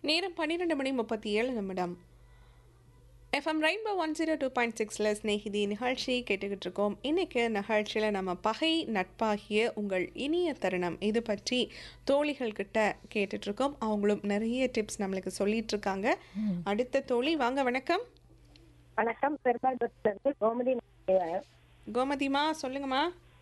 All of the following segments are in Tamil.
நேரம் பன்னிரெண்டு மணி முப்பத்தி ஏழு நிமிடம் FM rainbow one zero two point சிக்ஸில் ஸ்நேகிதி நிகழ்ச்சி கேட்டுக்கிட்டு இருக்கோம் இன்றைக்கி நிகழ்ச்சியில் நம்ம பகை நட்பாகிய உங்கள் இனிய தருணம் இது பற்றி தோழிகள் கிட்ட கேட்டுட்ருக்கோம் அவங்களும் நிறைய டிப்ஸ் நம்மளுக்கு சொல்லிட்டு இருக்காங்க அடுத்த தோழி வாங்க வணக்கம் வணக்கம் பெருமாள் இருந்து கோமதி நாயர். கோமதிமா சொல்லுங்கம்மா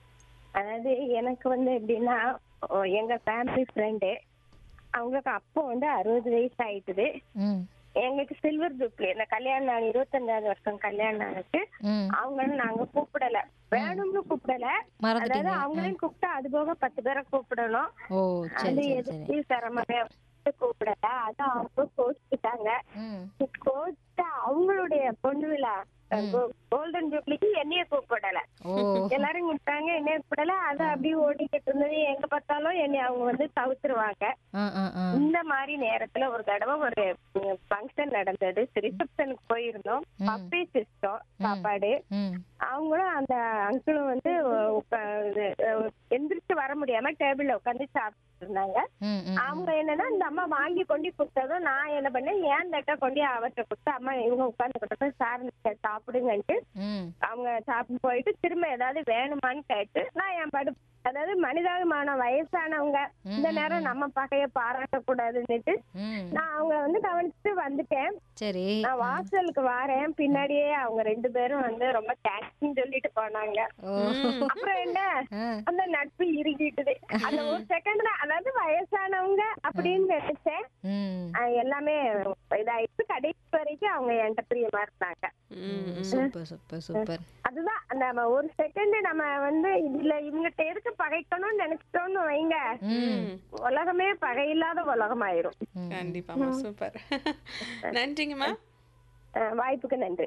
அதாவது எனக்கு வந்து எப்படின்னா ஓ, எங்க ஃபேமிலி ஃப்ரெண்டு அவங்களுக்கு அப்போ வந்து அறுபது வயசு ஆயிட்டுது ம் எங்களுக்கு சில்வர் ஜூப்ளி இந்த கல்யாணம் நாள் இருபத்தஞ்சாவது வருஷம் கல்யாணம் ஆனது ம் அவங்களும் நாங்க கூப்பிடல வேணும்னு கூப்பிடல அதாவது மறந்துட்டீங்க அவங்களையும் கூப்பிட்டா அது போக பத்து பேரை கூப்பிடணும் ஓ சரி அது சரி சரி எதுக்கு சிரமமே கூப்பிடல அதான் அவங்க கோச்சுக்கிட்டாங்க ம் கோச்சா அவங்களுடைய பொண்ணு விழா கோல்டன் ஜூப்ளிக்கு என்னைய கூப்பிடல ஓ எல்லாரும் கூப்பிட்டாங்க என்னைய கூப்பிடல அது அப்படியே ஓடிக்கிட்டு இருந்தது எங்க பார்த்தாலும் என்னை அவங்க வந்து தவிர்த்துருவாங்க ஆ ஆ ஆ இந்த மாதிரி நேரத்துல ஒரு தடவை ஒரு ஃபங்க்ஷன் நடந்தது ரிசப்ஷனுக்கு போயிருந்தோம் பப்பி சிஸ்டம் சாப்பாடு ம் அவங்களும் அந்த அங்கிளும் வந்து உட்கா- இது, அஹ், எந்திரிச்சு வர முடியாம டேபிள்ல உட்காந்து சாப்பிட்டு இருந்தாங்க ம் ம் அவங்க என்னன்னா இந்த அம்மா வாங்கி கொண்டு கொடுத்ததும் நான் என்ன பண்ணேன் ஏன் தட்டை கொண்டு அவர்கிட்ட கொடுத்து அம்மா இவங்க உட்கார்ந்து கொடுத்தப்ப சார் சாப்பிடுங்கன்ட்டு ம் அவங்க சாப்பிட்டு போயிட்டு திரும்ப ஏதாவது வேணுமான்னு கேட்டு நான் என் படு அதாவது மனிதாபிமான வயசானவங்க இந்த நேரம் நம்ம பகைய பாராட்ட கூடாதுன்னுட்டு ம் நான் அவங்க வந்து கவனிச்சுட்டு வந்துட்டேன் சரி நான் வாசலுக்கு வாரேன் பின்னாடியே அவங்க ரெண்டு பேரும் வந்து ரொம்ப தேங்க்ஸ்ன்னு சொல்லிட்டு போனாங்க ஓ அப்புறம் என்ன ஆ அந்த நட்பு இறுகிட்டுது அந்த ஒரு செகண்ட்ல அதாவது வயசானவங்க அப்படின்னு நினைச்சேன் ம் ஆஹ் எல்லாமே இதாயிடுச்சு கடைசி வரைக்கும் அவங்க என்கிட்ட பிரியமா இருந்தாங்க சூப்பர் சூப்பர் சூப்பர் அதுதான் நம்ம ஒரு செகண்ட் நம்ம வந்து இதுல இவங்கிட்ட எதுக்கு பகைக்கணும்னு நினைச்சிட்டோம்னு வைங்க ம் உலகமே பகையில்லாத உலகம் ஆயிரும் கண்டிப்பாம்மா சூப்பர் நன்றிங்கம்மா ஆஹ் வாய்ப்புக்கு நன்றி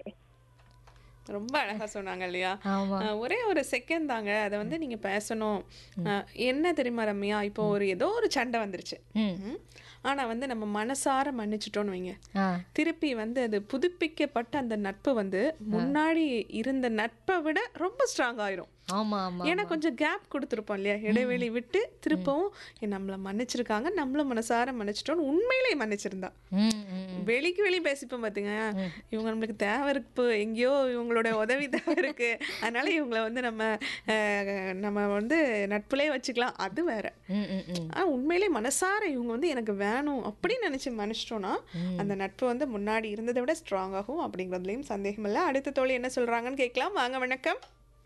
ரொம்ப அழகா சொன்னாங்க இல்லையா ஆமா அஹ் ஒரே ஒரு செகண்ட் தாங்க அதை வந்து நீங்க பேசணும் அஹ் என்ன தெரியுமா ரம்யா இப்போ ஒரு ஏதோ ஒரு சண்டை வந்துருச்சு ம் ம். ஆனா வந்து நம்ம மனசார மன்னிச்சிட்டோம்னு வைங்க ஆ திருப்பி வந்து அது புதுப்பிக்கப்பட்ட அந்த நட்பு வந்து முன்னாடி இருந்த நட்பை விட ரொம்ப ஸ்ட்ராங் ஆயிரும் ஆமா ஆமா ஏன்னா கொஞ்சம் கேப் கொடுத்துருப்போம் இல்லையா இடைவெளி விட்டு திருப்பவும் "ஏ, நம்மள மன்னிச்சிருக்காங்க நம்மள மனசார மன்னிச்சிட்டோம்னு உண்மையிலேயே மன்னிச்சிருந்தா ம் ம் வெளிக்கு வெளி பேசிப்போம் பாத்துங்க இவங்க நம்மளுக்கு தேவை இருக்கு எங்கேயோ இவங்களோட உதவி தேவை இருக்கு அதனால இவங்கள வந்து நம்ம அஹ், நம்ம வந்து நட்புலேயே வச்சுக்கலாம் அது வேற ம் ம் ம் ஆனா உண்மையிலே மனசார இவங்க வந்து எனக்கு வேணும் அப்படின்னு நினைச்சு மன்னிச்சிட்டோம்னா அந்த நட்பு வந்து முன்னாடி இருந்ததை விட ஸ்ட்ராங் ஆகும் அப்படிங்கிறதுலயும் சந்தேகம் இல்லை அடுத்த தோழி என்ன சொல்றாங்கன்னு கேட்கலாம் வாங்க வணக்கம்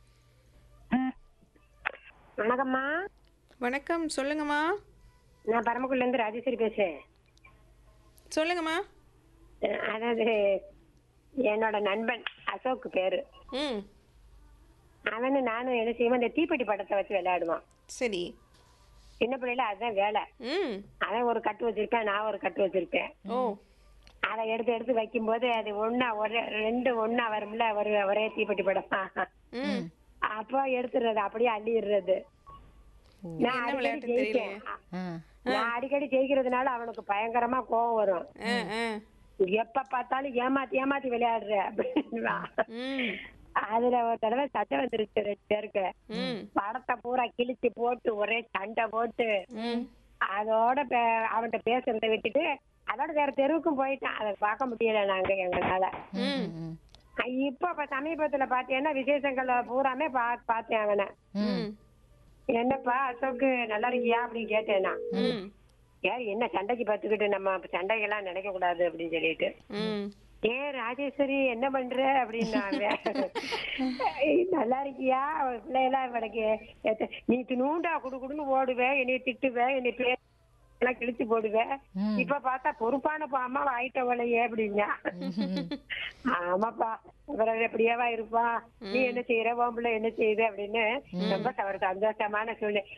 வணக்கம்மா வணக்கம் சொல்லுங்கம்மா நான் பரமக்குடில இருந்து ராஜேஸ்வரி பேசுறேன் சொல்லுங்கம்மா அஹ் அதாவது என்னோட நண்பன் அசோக் பேரு ம் அவனு நானும் என்ன செய்வோம் இந்த தீப்பெட்டி படத்தை வச்சு விளையாடுவான் சரி சின்ன பிள்ளைல அதுதான் வேலை ம் அவன் ஒரு கட்டு வச்சிருப்பேன் நான் ஒரு கட்டு வச்சிருப்பேன் ஓ அதை எடுத்து எடுத்து வைக்கும்போது அது ஒண்ணா ஒரே ரெண்டு ஒண்ணா வரும்ல ஒரு ஒரே தீப்பெட்டி படம் ம் அப்போ எடுத்துடுறது அப்படியே அள்ளிடுறது நான் என்ன அடிக்கடி விளையாட்டு ஜெயிப்பேன் ஆ நான் அடிக்கடி ஜெயிக்கிறதுனால அவனுக்கு பயங்கரமா கோவம் வரும் ஆ ஆ எப்ப பார்த்தாலும் ஏமாத்தி ஏமாத்தி விளையாடுற அப்படின்னா ம் அதுல ஒரு தடவை சண்டை வந்துருச்சு ரெண்டு பேருக்கு ம் படத்தை பூரா கிழிச்சு போட்டு ஒரே சண்டை போட்டு ம் அதோட பே- அவன்கிட்ட பேசுறதை விட்டுட்டு அதோட வேற தெருவுக்கும் போயிட்டான் அதை பார்க்க முடியல நாங்க எங்களால ம் ம் இப்ப இப்ப சமீபத்துல பாத்தீங்கன்னா விசேஷங்களை பூராமே பா பார்த்தேன் அவனை ம் என்னப்பா அசோக்கு நல்லா இருக்கியா அப்படின்னு கேட்டேன் நான் ம் யார் என்ன சண்டைக்கு பார்த்துக்கிட்டு நம்ம சண்டைகள்லாம் நினைக்க கூடாது அப்படின்னு சொல்லிட்டு ம் ஏ ராஜேஸ்வரி என்ன பண்ற அப்படின்னாங்க ஏய், நல்லா இருக்கியா பிள்ளையெல்லாம் இவனுக்கு எத்த- நீ நூண்டா குடு குடுன்னு ஓடுவேன் என்னை திட்டுவேன் என்னை பே எல்லாம் கிழிச்சு போடுவேன் ம். இப்ப பார்த்தா பொறுப்பான அம்மா ஆயிட்டவளையே அப்படின்னா ஆமாப்பா இவர எப்படியாவா இருப்பா நீ என்ன செய்யற உன் பிள்ளை என்ன செய்யுது அப்படின்னு ரொம்ப ஒரு சந்தோஷமான சூழ்நிலை